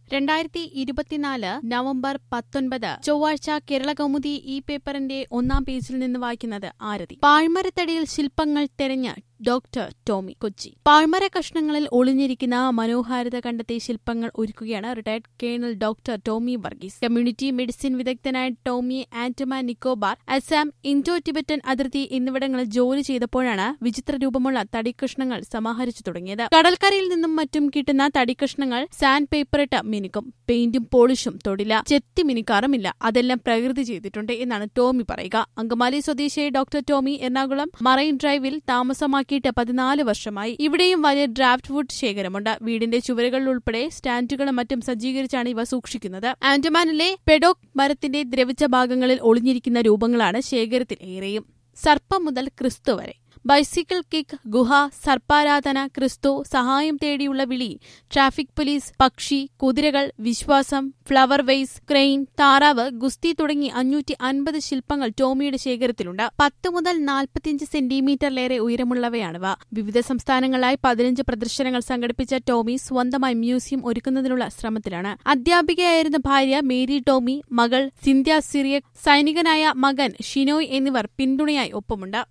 രണ്ടായിരത്തി ഇരുപത്തിനാല് നവംബർ പത്തൊൻപത് ചൊവ്വാഴ്ച കേരള കൗമുദി ഈ പേപ്പറിന്റെ ഒന്നാം പേജിൽ നിന്ന് വായിക്കുന്നത് ആരതി പാഴ്മരത്തടിയിൽ ശില്പങ്ങൾ തെരഞ്ഞ ഡോക്ടർ ടോമി കൊച്ചി പാഴ്മര കഷ്ണങ്ങളിൽ ഒളിഞ്ഞിരിക്കുന്ന മനോഹാരിത കണ്ടെത്തി ശില്പങ്ങൾ ഒരുക്കുകയാണ് retired colonel doctor Tomy Varghese community medicine വിദഗ്ധനായ ടോമി ആന്റമാൻ നിക്കോബാർ അസാം ഇൻഡോ ടിബറ്റൻ അതിർത്തി എന്നിവിടങ്ങളിൽ ജോലി ചെയ്തപ്പോഴാണ് വിചിത്ര രൂപമുള്ള തടിക്കഷ്ണങ്ങൾ സമാഹരിച്ചു തുടങ്ങിയത് കടൽക്കരയിൽ നിന്നും മറ്റും കിട്ടുന്ന തടിക്കഷ്ണങ്ങൾ സാൻഡ് പേപ്പറിട്ട് മിനുക്കും പെയിന്റും പോളിഷും തൊടില്ല ചെത്തി മിനുക്കാറുമില്ല അതെല്ലാം പ്രകൃതി ചെയ്തിട്ടുണ്ട് എന്നാണ് ടോമി പറയുക അങ്കമാലി സ്വദേശിയായ ഡോക്ടർ ടോമി എറണാകുളം മറൈൻ ഡ്രൈവിൽ താമസമാക്കിയിട്ട് പതിനാല് വർഷമായി ഇവിടെയും വലിയ ഡ്രാഫ്റ്റ് വുഡ് ശേഖരമുണ്ട് വീടിന്റെ ചുവരുകളിൽ ഉൾപ്പെടെ സ്റ്റാൻഡുകളും മറ്റും സജ്ജീകരിച്ചാണ് ഇവ സൂക്ഷിക്കുന്നത് ആൻഡമാനിലെ പെഡോക് മരത്തിന്റെ ദ്രവിച്ച ഭാഗങ്ങളിൽ ഒളിഞ്ഞിരിക്കുന്ന രൂപങ്ങളാണ് ശേഖരത്തിൽ ഏറെയും സർപ്പം മുതൽ ക്രിസ്തു വരെ ബൈസിക്കിൾ കിക്ക് ഗുഹ സർപ്പാരാധന ക്രിസ്തു സഹായം തേടിയുള്ള വിളി ട്രാഫിക് പോലീസ് പക്ഷി കുതിരകൾ വിശ്വാസം ഫ്ലവർ വെയ്സ് ക്രെയിൻ താറാവ് ഗുസ്തി തുടങ്ങി അഞ്ഞൂറ്റി അൻപത് ശില്പങ്ങൾ ടോമിയുടെ ശേഖരത്തിലുണ്ട് പത്ത് മുതൽ നാൽപ്പത്തിയഞ്ച് സെന്റിമീറ്ററിലേറെ ഉയരമുള്ളവയാണിവ വിവിധ സംസ്ഥാനങ്ങളിലായി പതിനഞ്ച് പ്രദർശനങ്ങൾ സംഘടിപ്പിച്ച ടോമി സ്വന്തമായി മ്യൂസിയം ഒരുക്കുന്നതിനുള്ള ശ്രമത്തിലാണ് അധ്യാപികയായിരുന്ന ഭാര്യ മേരി ടോമി മകൾ സിന്ധ്യ സിറിയക് സൈനികനായ മകൻ ഷിനോയ് എന്നിവർ പിന്തുണയായി ഒപ്പമുണ്ട്